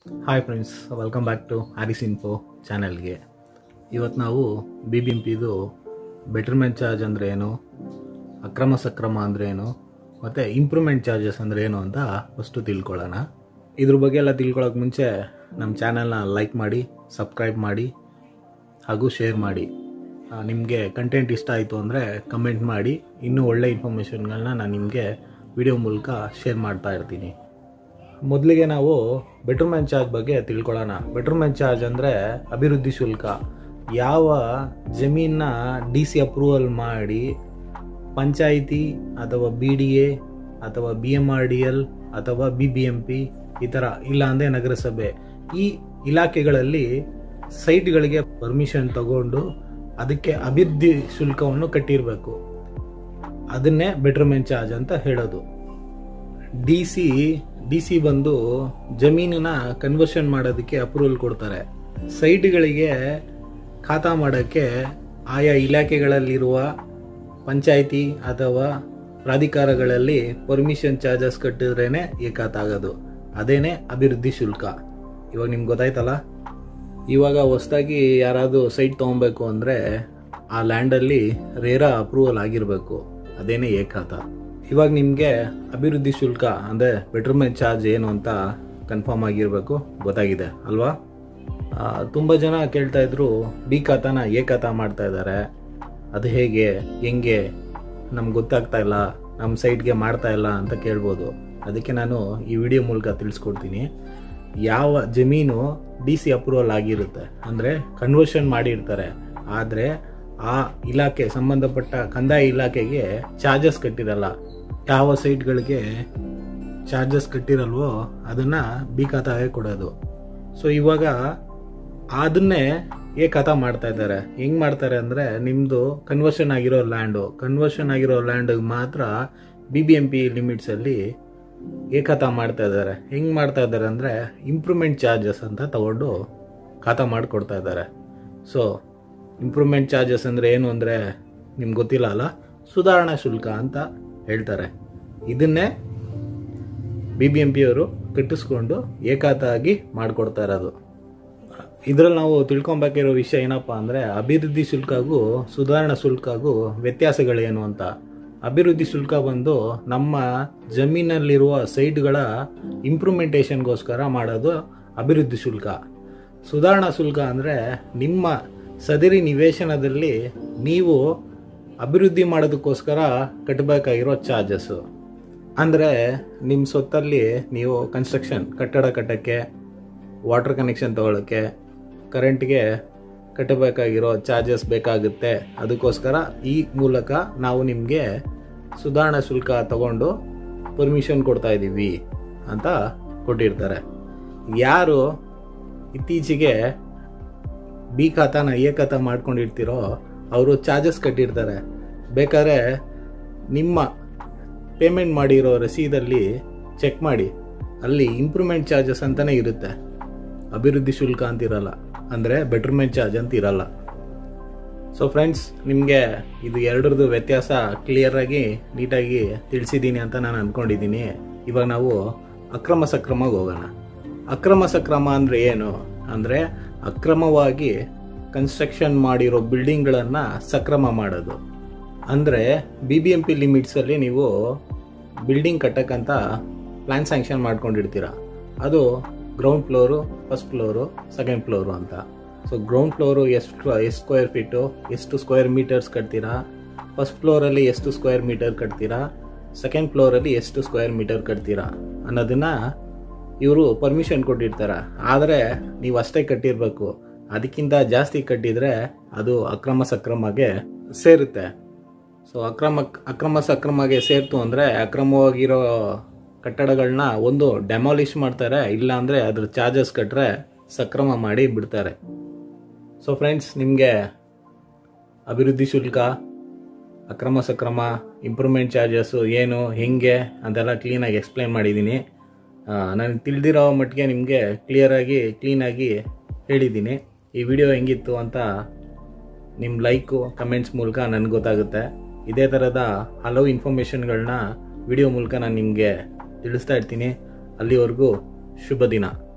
hi friends welcome back to Aris info ಚಾನಲ್ಗೆ ಇವತ್ತು ನಾವು ಬಿ ಬಿ ಎಂ ಪಿದು ಬೆಟರ್ಮೆಂಟ್ ಚಾರ್ಜ್ ಅಂದರೆ ಏನು ಅಕ್ರಮ ಸಕ್ರಮ ಅಂದರೆ ಏನು ಮತ್ತು ಇಂಪ್ರೂವ್ಮೆಂಟ್ ಚಾರ್ಜಸ್ ಅಂದರೆ ಏನು ಅಂತ ಫಸ್ಟು ತಿಳ್ಕೊಳ್ಳೋಣ ಇದ್ರ ಬಗ್ಗೆ ಎಲ್ಲ ತಿಳ್ಕೊಳ್ಳೋಕೆ ಮುಂಚೆ ನಮ್ಮ ಚಾನಲ್ನ ಲೈಕ್ ಮಾಡಿ ಸಬ್ಸ್ಕ್ರೈಬ್ ಮಾಡಿ ಹಾಗೂ ಶೇರ್ ಮಾಡಿ ನಿಮಗೆ ಕಂಟೆಂಟ್ ಇಷ್ಟ ಆಯಿತು ಅಂದರೆ ಕಮೆಂಟ್ ಮಾಡಿ ಇನ್ನೂ ಒಳ್ಳೆ ಇನ್ಫಾರ್ಮೇಷನ್ಗಳನ್ನ ನಾನು ನಿಮಗೆ ವಿಡಿಯೋ ಮೂಲಕ ಶೇರ್ ಮಾಡ್ತಾ ಇರ್ತೀನಿ ಮೊದಲಿಗೆ ನಾವು ಬೆಟರ್ಮೆಂಟ್ ಚಾರ್ಜ್ ಬಗ್ಗೆ ತಿಳ್ಕೊಳ್ಳೋಣ ಬೆಟರ್ಮೆಂಟ್ ಚಾರ್ಜ್ ಅಂದರೆ ಅಭಿವೃದ್ಧಿ ಶುಲ್ಕ ಯಾವ ಜಮೀನ ಡಿ ಸಿ ಅಪ್ರೂವಲ್ ಮಾಡಿ ಪಂಚಾಯಿತಿ ಅಥವಾ ಬಿ ಡಿ ಎ ಅಥವಾ B M R D L ಅಥವಾ ಬಿ ಬಿ ಎಂ ಪಿ ಈ ಥರ ಇಲ್ಲಾಂದರೆ ನಗರಸಭೆ ಈ ಇಲಾಖೆಗಳಲ್ಲಿ ಸೈಟ್ಗಳಿಗೆ ಪರ್ಮಿಷನ್ ತಗೊಂಡು ಅದಕ್ಕೆ ಅಭಿವೃದ್ಧಿ ಶುಲ್ಕವನ್ನು ಕಟ್ಟಿರಬೇಕು ಅದನ್ನೇ ಬೆಟರ್ಮೆಂಟ್ ಚಾರ್ಜ್ ಅಂತ ಹೇಳೋದು ಡಿ ಸಿ ಡಿ ಸಿ ಬಂದು ಜಮೀನನ್ನ ಕನ್ವರ್ಷನ್ ಮಾಡೋದಕ್ಕೆ ಅಪ್ರೂವಲ್ ಕೊಡ್ತಾರೆ ಸೈಟ್ಗಳಿಗೆ ಖಾತಾ ಮಾಡೋಕ್ಕೆ ಆಯಾ ಇಲಾಖೆಗಳಲ್ಲಿರುವ ಪಂಚಾಯಿತಿ ಅಥವಾ ಪ್ರಾಧಿಕಾರಗಳಲ್ಲಿ ಪರ್ಮಿಷನ್ ಚಾರ್ಜಸ್ ಕಟ್ಟಿದ್ರೇ ಏಕಾತಾಗೋದು ಅದೇನೇ ಅಭಿವೃದ್ಧಿ ಶುಲ್ಕ ಇವಾಗ ನಿಮ್ಗೆ ಗೊತ್ತಾಯ್ತಲ್ಲ ಇವಾಗ ಹೊಸ್ದಾಗಿ ಯಾರಾದರೂ ಸೈಟ್ ತೊಗೊಬೇಕು ಅಂದರೆ ಆ ಲ್ಯಾಂಡಲ್ಲಿ ರೇರ ಅಪ್ರೂವಲ್ ಆಗಿರಬೇಕು ಅದೇನೇ ಏಕಾತ ಇವಾಗ ನಿಮಗೆ ಅಭಿವೃದ್ಧಿ ಶುಲ್ಕ ಅಂದರೆ ಬೆಟರ್ಮೆಂಟ್ ಚಾರ್ಜ್ ಏನು ಅಂತ ಕನ್ಫರ್ಮ್ ಆಗಿರಬೇಕು ಗೊತ್ತಾಗಿದೆ ಅಲ್ವಾ ತುಂಬ ಜನ ಕೇಳ್ತಾ ಇದ್ರು ಬಿ ಖಾತಾನ ಎ ಖಾತಾ ಮಾಡ್ತಾ ಇದ್ದಾರೆ ಅದು ಹೇಗೆ ಹೆಂಗೆ ನಮ್ಗೆ ಗೊತ್ತಾಗ್ತಾ ಇಲ್ಲ ನಮ್ಮ ಸೈಟ್ಗೆ ಮಾಡ್ತಾ ಇಲ್ಲ ಅಂತ ಕೇಳ್ಬೋದು ಅದಕ್ಕೆ ನಾನು ಈ ವಿಡಿಯೋ ಮೂಲಕ ತಿಳಿಸ್ಕೊಡ್ತೀನಿ ಯಾವ ಜಮೀನು ಡಿ ಸಿ ಅಪ್ರೂವಲ್ ಆಗಿರುತ್ತೆ ಅಂದರೆ ಕನ್ವರ್ಷನ್ ಮಾಡಿರ್ತಾರೆ ಆದರೆ ಆ ಇಲಾಖೆ ಸಂಬಂಧಪಟ್ಟ ಕಂದಾಯ ಇಲಾಖೆಗೆ ಚಾರ್ಜಸ್ ಕಟ್ಟಿರಲ್ಲ ಯಾವ ಸೈಟ್ಗಳಿಗೆ ಚಾರ್ಜಸ್ ಕಟ್ಟಿರಲ್ವೋ ಅದನ್ನು ಬಿ ಖಾತಾಗೆ ಕೊಡೋದು ಸೊ ಇವಾಗ ಅದನ್ನೇ ಏ ಖಾತಾ ಮಾಡ್ತಾ ಇದ್ದಾರೆ ಹೆಂಗ್ ಮಾಡ್ತಾರೆ ಅಂದರೆ ನಿಮ್ಮದು ಕನ್ವರ್ಷನ್ ಆಗಿರೋ ಲ್ಯಾಂಡು ಕನ್ವರ್ಷನ್ ಆಗಿರೋ ಲ್ಯಾಂಡಿಗೆ ಮಾತ್ರ ಬಿ ಬಿ ಎಂ ಪಿ ಲಿಮಿಟ್ಸಲ್ಲಿ ಏಕತಾ ಮಾಡ್ತಾ ಇದ್ದಾರೆ ಹೆಂಗೆ ಮಾಡ್ತಾ ಇದ್ದಾರೆ ಅಂದರೆ ಇಂಪ್ರೂವ್ಮೆಂಟ್ ಚಾರ್ಜಸ್ ಅಂತ ತಗೊಂಡು ಖಾತಾ ಮಾಡಿಕೊಡ್ತಾ ಇದ್ದಾರೆ ಸೊ ಇಂಪ್ರೂವ್ಮೆಂಟ್ ಚಾರ್ಜಸ್ ಅಂದರೆ ಏನು ಅಂದರೆ ನಿಮ್ಗೆ ಗೊತ್ತಿಲ್ಲ ಅಲ್ಲ ಸುಧಾರಣಾ ಶುಲ್ಕ ಅಂತ ಹೇಳ್ತಾರೆ ಇದನ್ನೇ ಬಿ ಬಿ ಎಂ ಪಿಯವರು ಕಟ್ಟಿಸ್ಕೊಂಡು ಏಕಾತಾಗಿ ಮಾಡಿಕೊಡ್ತಾ ಇರೋದು ಇದರಲ್ಲಿ ನಾವು ತಿಳ್ಕೊಬೇಕಿರೋ ವಿಷಯ ಏನಪ್ಪ ಅಂದರೆ ಅಭಿವೃದ್ಧಿ ಶುಲ್ಕಗೂ ಸುಧಾರಣಾ ಶುಲ್ಕಗೂ ವ್ಯತ್ಯಾಸಗಳೇನು ಅಂತ ಅಭಿವೃದ್ಧಿ ಶುಲ್ಕ ಬಂದು ನಮ್ಮ ಜಮೀನಲ್ಲಿರುವ ಸೈಟ್ಗಳ ಇಂಪ್ರೂವ್ಮೆಂಟೇಷನ್ಗೋಸ್ಕರ ಮಾಡೋದು ಅಭಿವೃದ್ಧಿ ಶುಲ್ಕ ಸುಧಾರಣಾ ಶುಲ್ಕ ಅಂದರೆ ನಿಮ್ಮ ಸದರಿ ನಿವೇಶನದಲ್ಲಿ ನೀವು ಅಭಿವೃದ್ಧಿ ಮಾಡೋದಕ್ಕೋಸ್ಕರ ಕಟ್ಟಬೇಕಾಗಿರೋ ಚಾರ್ಜಸ್ಸು ಅಂದರೆ ನಿಮ್ಮ ಸೊತ್ತಲ್ಲಿ ನೀವು ಕನ್ಸ್ಟ್ರಕ್ಷನ್ ಕಟ್ಟಡ ಕಟ್ಟೋಕ್ಕೆ ವಾಟರ್ ಕನೆಕ್ಷನ್ ತಗೊಳ್ಳೋಕ್ಕೆ ಕರೆಂಟ್ಗೆ ಕಟ್ಟಬೇಕಾಗಿರೋ ಚಾರ್ಜಸ್ ಬೇಕಾಗುತ್ತೆ ಅದಕ್ಕೋಸ್ಕರ ಈ ಮೂಲಕ ನಾವು ನಿಮಗೆ ಸುಧಾರಣಾ ಶುಲ್ಕ ತಗೊಂಡು ಪರ್ಮಿಷನ್ ಕೊಡ್ತಾ ಇದ್ದೀವಿ ಅಂತ ಕೊಟ್ಟಿರ್ತಾರೆ ಯಾರು ಇತ್ತೀಚೆಗೆ ಬಿ ಖಾತಾನ ಎ ಖಾತಾ ಮಾಡ್ಕೊಂಡಿರ್ತೀರೋ ಅವರು ಚಾರ್ಜಸ್ ಕಟ್ಟಿರ್ತಾರೆ ಬೇಕಾದ್ರೆ ನಿಮ್ಮ ಪೇಮೆಂಟ್ ಮಾಡಿರೋ ರಸೀದಲ್ಲಿ ಚೆಕ್ ಮಾಡಿ ಅಲ್ಲಿ ಇಂಪ್ರೂವ್ಮೆಂಟ್ ಚಾರ್ಜಸ್ ಅಂತಲೇ ಇರುತ್ತೆ ಅಭಿವೃದ್ಧಿ ಶುಲ್ಕ ಅಂತಿರಲ್ಲ ಅಂದರೆ ಬೆಟರ್ಮೆಂಟ್ ಚಾರ್ಜ್ ಅಂತ ಇರಲ್ಲ ಸೊ ಫ್ರೆಂಡ್ಸ್ ನಿಮಗೆ ಇದು ಎರಡರದ್ದು ವ್ಯತ್ಯಾಸ ಕ್ಲಿಯರಾಗಿ ನೀಟಾಗಿ ತಿಳಿಸಿದ್ದೀನಿ ಅಂತ ನಾನು ಅಂದ್ಕೊಂಡಿದ್ದೀನಿ ಇವಾಗ ನಾವು ಅಕ್ರಮ ಸಕ್ರಮಕ್ಕೆ ಹೋಗೋಣ ಅಕ್ರಮ ಸಕ್ರಮ ಅಂದರೆ ಏನು ಅಂದರೆ ಅಕ್ರಮವಾಗಿ ಕನ್ಸ್ಟ್ರಕ್ಷನ್ ಮಾಡಿರೋ ಬಿಲ್ಡಿಂಗ್ಗಳನ್ನು ಸಕ್ರಮ ಮಾಡೋದು ಅಂದರೆ ಬಿ ಬಿ ಎಂ ಪಿ ಲಿಮಿಟ್ಸಲ್ಲಿ ನೀವು ಬಿಲ್ಡಿಂಗ್ ಕಟ್ಟಕ್ಕಂತ ಪ್ಲ್ಯಾನ್ ಸ್ಯಾಂಕ್ಷನ್ ಮಾಡ್ಕೊಂಡಿರ್ತೀರ ಅದು ground floor first floor second floor ಅಂತ ಸೊ ಗ್ರೌಂಡ್ ಫ್ಲೋರು ಎಷ್ಟು ಎಷ್ಟು ಸ್ಕ್ವೇರ್ ಫೀಟು ಎಷ್ಟು ಸ್ಕ್ವೇರ್ ಮೀಟರ್ಸ್ ಕಟ್ತೀರಾ ಫಸ್ಟ್ ಫ್ಲೋರಲ್ಲಿ ಎಷ್ಟು ಸ್ಕ್ವೇರ್ ಮೀಟರ್ ಕಟ್ತೀರಾ ಸೆಕೆಂಡ್ ಫ್ಲೋರಲ್ಲಿ ಎಷ್ಟು ಸ್ಕ್ವೇರ್ ಮೀಟರ್ ಕಟ್ತೀರಾ ಅನ್ನೋದನ್ನು ಇವರು ಪರ್ಮಿಷನ್ ಕೊಟ್ಟಿರ್ತಾರೆ ಆದರೆ ನೀವು ಅಷ್ಟೇ ಕಟ್ಟಿರಬೇಕು ಅದಕ್ಕಿಂತ ಜಾಸ್ತಿ ಕಟ್ಟಿದರೆ ಅದು ಅಕ್ರಮ ಸಕ್ರಮಗೆ ಸೇರುತ್ತೆ ಸೊ ಅಕ್ರಮ ಅಕ್ರಮ ಸಕ್ರಮಗೆ ಸೇರ್ತು ಅಂದರೆ ಅಕ್ರಮವಾಗಿರೋ ಕಟ್ಟಡಗಳನ್ನ ಒಂದು ಡೆಮಾಲಿಷ್ ಮಾಡ್ತಾರೆ ಇಲ್ಲ ಅಂದರೆ ಅದ್ರ ಚಾರ್ಜಸ್ ಕಟ್ಟರೆ ಸಕ್ರಮ ಮಾಡಿ ಬಿಡ್ತಾರೆ ಸೊ ಫ್ರೆಂಡ್ಸ್ ನಿಮಗೆ ಅಭಿವೃದ್ಧಿ ಶುಲ್ಕ ಅಕ್ರಮ ಸಕ್ರಮ ಇಂಪ್ರೂವ್ಮೆಂಟ್ ಚಾರ್ಜಸ್ಸು ಏನು ಹೆಂಗೆ ಅಂತೆಲ್ಲ ಕ್ಲೀನಾಗಿ ಎಕ್ಸ್ಪ್ಲೈನ್ ಮಾಡಿದ್ದೀನಿ ನನಗೆ ತಿಳಿದಿರೋ ಮಟ್ಟಿಗೆ ನಿಮಗೆ ಕ್ಲಿಯರಾಗಿ ಕ್ಲೀನಾಗಿ ಹೇಳಿದ್ದೀನಿ ಈ ವಿಡಿಯೋ ಹೆಂಗಿತ್ತು ಅಂತ ನಿಮ್ಮ ಲೈಕು ಕಮೆಂಟ್ಸ್ ಮೂಲಕ ನನಗೆ ಗೊತ್ತಾಗುತ್ತೆ ಇದೇ ಥರದ ಹಲವು ಇನ್ಫಾರ್ಮೇಷನ್ಗಳನ್ನ ವಿಡಿಯೋ ಮೂಲಕ ನಾನು ನಿಮಗೆ ತಿಳಿಸ್ತಾ ಇರ್ತೀನಿ ಅಲ್ಲಿವರೆಗೂ ಶುಭ ದಿನ